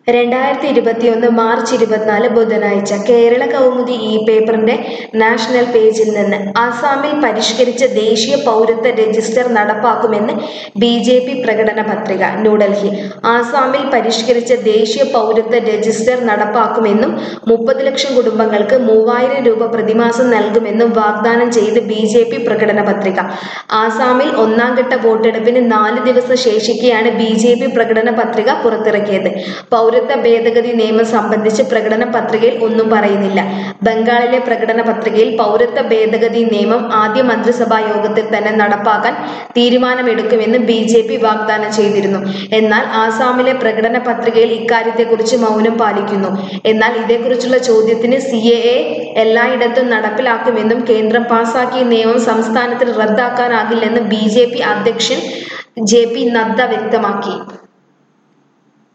രണ്ടായിരത്തി ഇരുപത്തിയൊന്ന് മാർച്ച് ഇരുപത്തിനാല് ബുധനാഴ്ച കേരള കൗമുദി ഈ പേപ്പറിന്റെ നാഷണൽ പേജിൽ നിന്ന് ആസാമിൽ പരിഷ്കരിച്ച ദേശീയ പൗരത്വ രജിസ്റ്റർ നടപ്പാക്കുമെന്ന് ബി ജെ പി പ്രകടന പത്രിക ന്യൂഡൽഹി ആസാമിൽ പരിഷ്കരിച്ച ദേശീയ പൗരത്വ രജിസ്റ്റർ നടപ്പാക്കുമെന്നും മുപ്പത് ലക്ഷം കുടുംബങ്ങൾക്ക് മൂവായിരം രൂപ പ്രതിമാസം നൽകുമെന്നും വാഗ്ദാനം ചെയ്ത് ബി ജെ പി പ്രകടന പത്രിക ആസാമിൽ ഒന്നാം ഘട്ട വോട്ടെടുപ്പിന് നാല് ദിവസം ശേഷിക്കെയാണ് ബി ജെ പി പ്രകടന പത്രിക പുറത്തിറക്കിയത് പൗരത്വ ഭേദഗതി നിയമം സംബന്ധിച്ച് പ്രകടന പത്രികയിൽ ഒന്നും പറയുന്നില്ല ബംഗാളിലെ പ്രകടന പത്രികയിൽ പൗരത്വ ഭേദഗതി നിയമം ആദ്യ മന്ത്രിസഭാ യോഗത്തിൽ തന്നെ നടപ്പാക്കാൻ തീരുമാനമെടുക്കുമെന്ന് ബി ജെ പി വാഗ്ദാനം ചെയ്തിരുന്നു എന്നാൽ ആസാമിലെ പ്രകടന പത്രികയിൽ ഇക്കാര്യത്തെക്കുറിച്ച് മൗനം പാലിക്കുന്നു എന്നാൽ ഇതേക്കുറിച്ചുള്ള ചോദ്യത്തിന് സി എ എ എല്ലായിടത്തും നടപ്പിലാക്കുമെന്നും കേന്ദ്രം പാസാക്കിയ നിയമം സംസ്ഥാനത്തിൽ റദ്ദാക്കാനാകില്ലെന്നും ബി ജെ പി അധ്യക്ഷൻ ജെ പി നദ്ദ വ്യക്തമാക്കി